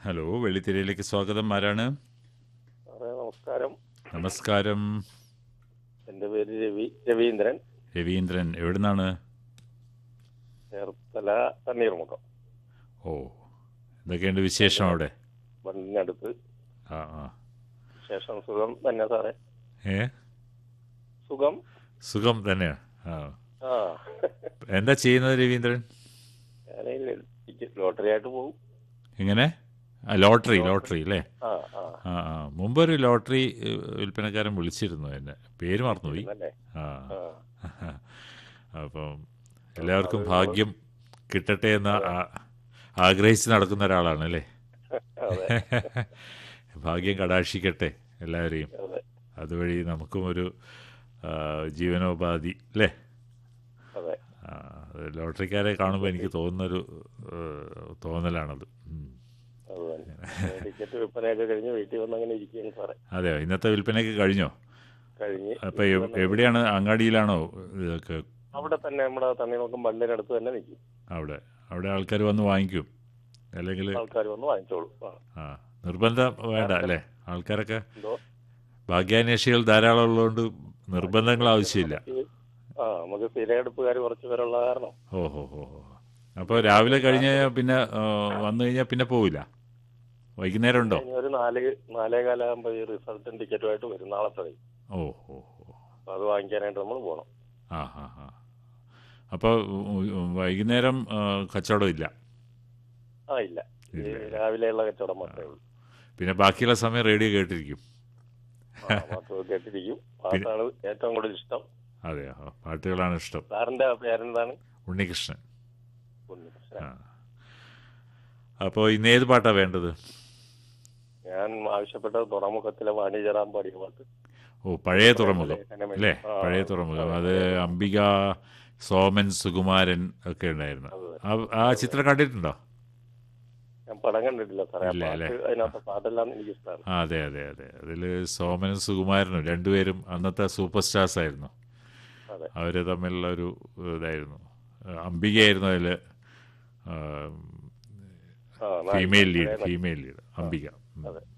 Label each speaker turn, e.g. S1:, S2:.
S1: Hello വെള്ളിത്തിരയിലേക്ക് സ്വാഗതം ആരാണ്
S2: സാറേ നമസ്കാരം
S1: നമസ്കാരം
S2: എൻ്റെ പേര് രവി രവീന്ദ്രൻ
S1: രവീന്ദ്രൻ എവിടുന്നാണ്
S2: ചേർത്തല തണ്ണീർമുഖം
S1: ഓ എന്തൊക്കെയുണ്ട് വിശേഷം അവിടെ
S2: ബണ്ടിനടുത്ത്
S1: ആ ആ
S2: ശേഷം സുഖം തന്നെ സാറേ
S1: ഏ
S2: സുഖം
S1: സുഖം തന്നെയാണ് ആ
S2: ആ
S1: എന്താ ചെയ്യുന്നത് രവീന്ദ്രൻ
S2: ഞാൻ ലോട്ടറി ആയിട്ട് പോകും
S1: എങ്ങനെ ആ ലോട്ടറി ലോട്ടറി അല്ലേ
S2: ആ ആ
S1: ആ ആ മുമ്പൊരു ലോട്ടറി ഏഹ്, വിൽപ്പനക്കാരൻ വിളിച്ചിരുന്നു എന്നെ പേര് മറന്നുപോയി
S2: അല്ലേ
S1: ആ
S2: ആ
S1: അപ്പം എല്ലാവർക്കും ഭാഗ്യം കിട്ടട്ടെ എന്ന് ആ- ആഗ്രഹിച്ച് നടക്കുന്ന ഒരാളാണ് അല്ലേ
S2: അതെ
S1: ഭാഗ്യം കടാക്ഷിക്കട്ടെ എല്ലാവരെയും
S2: അതെ
S1: അതുവഴി നമുക്കും ഒരു ആ, ജീവനോപാധി അല്ലേ
S2: അതെ
S1: ആ, അത് ലോട്ടറിക്കാരെ കാണുമ്പോൾ എനിക്ക് തോന്നുന്നൊരു ഏ, തോന്നലാണത് ഉം.
S2: അത് തന്നെ ടിക്കറ്റ് വിൽപ്പനയൊക്കെ കഴിഞ്ഞ് വീട്ടിൽ വന്ന് അങ്ങനെ ഇരിക്കുകയാണ് സാറേ
S1: അതെയോ ഇന്നത്തെ വിൽപ്പനയൊക്കെ കഴിഞ്ഞോ
S2: കഴിഞ്ഞ്
S1: അപ്പോൾ എവ്- എവിടെയാണ് അങ്ങാടിയിലാണോ ഇതൊക്കെ
S2: അവിടെ തന്നെ നമ്മുടെ തണ്ണീർമുഖം ബണ്ടിനടുത്ത് തന്നെ നിൽക്കും
S1: അവിടെ അവിടെ ആൾക്കാർ വന്ന് വാങ്ങിക്കും അല്ലെങ്കിൽ
S2: ആൾക്കാർ വന്ന് വാങ്ങിച്ചോളൂ ആ
S1: ആ നിർബന്ധം വേണ്ട അല്ലേ ആൾക്കാരൊക്കെ
S2: എന്തോ
S1: ഭാഗ്യാന്വേഷികൾ ധാരാളം ഉള്ളതുകൊണ്ട് നിർബന്ധങ്ങൾ ആവശ്യമില്ല
S2: ആ നമുക്ക് സ്ഥിരയെടുപ്പുകാർ കുറച്ച് പേരുള്ള കാരണം
S1: ഓ ഹോ ഹോ ഹോ അപ്പോൾ രാവിലെ കഴിഞ്ഞ് കഴിഞ്ഞാൽ പിന്നെ ആ, വന്നു കഴിഞ്ഞാൽ പിന്നെ പോവില്ല വൈകുന്നേരം ഉണ്ടോ
S2: ഇനി ഒരു നാല് നാലേ കാലാകുമ്പോൾ ഈ റിസൾട്ടും ടിക്കറ്റുമായിട്ട് വരും നാളത്തെ
S1: ഓ ഓ ഓ
S2: അപ്പൊ അത് വാങ്ങിക്കാനായിട്ട് നമ്മൾ പോകണം
S1: ആ ആ ആ അപ്പോൾ വൈകുന്നേരം ആ, കച്ചവടം ഇല്ല
S2: ആ ഇല്ല ഈ രാവിലെയുള്ള കച്ചവടം മാത്രമേ ഉള്ളൂ
S1: പിന്നെ ബാക്കിയുള്ള സമയം റേഡിയോ കേട്ടിരിക്കും
S2: ആ, മാത്രമേ കേട്ടിരിക്കും പാട്ടാണ് ഏറ്റവും കൂടുതൽ ഇഷ്ടം
S1: അതെ ആ, പാട്ടുകളാണ് ഇഷ്ടം
S2: സാറിന്റെ പേരെന്താണ്
S1: ഉണ്ണികൃഷ്ണൻ
S2: ഉണ്ണികൃഷ്ണൻ.
S1: ആ അപ്പോൾ ഇന്ന് ഏത് പാട്ടാണ് വേണ്ടത്
S2: ഞാൻ ആവശ്യപ്പെട്ടത് തുറമുഖത്തിലെ വാണിജ്യറാം പാടിയ പാട്ട്
S1: ഓ പഴയ തുറമുഖം
S2: ലേഖനമേ.
S1: അല്ലേ
S2: ആ,
S1: പഴയ തുറമുഖം അത് അംബിക സോമൻ സുകുമാരൻ ഒക്കെ ഉണ്ടായിരുന്നു
S2: അതെ.
S1: ആ- ആ ചിത്രം കണ്ടിട്ടുണ്ടോ
S2: ഞാൻ പടം കണ്ടിട്ടില്ല സാറേ ആ
S1: ഇല്ല, അല്ലേ?
S2: പാട്ട് അതിനകത്ത് പാട്ടെല്ലാം എനിക്ക് ഇഷ്ടമാണ്
S1: ആ അതെ അതെ അതെ അതിൽ സോമനും സുകുമാരനും രണ്ടുപേരും അന്നത്തെ സൂപ്പർ സ്റ്റാർസ് ആയിരുന്നു
S2: അതെ
S1: അവർ തമ്മിലുള്ള ഒരു ഇതായിരുന്നു അംബികയായിരുന്നു അതിൽ
S2: ആ,
S1: ഫീമെയിൽ ലീഡ്
S2: നാല്
S1: ഫീമെയിൽ ലീഡ് അംബിക ഉം.
S2: അതെ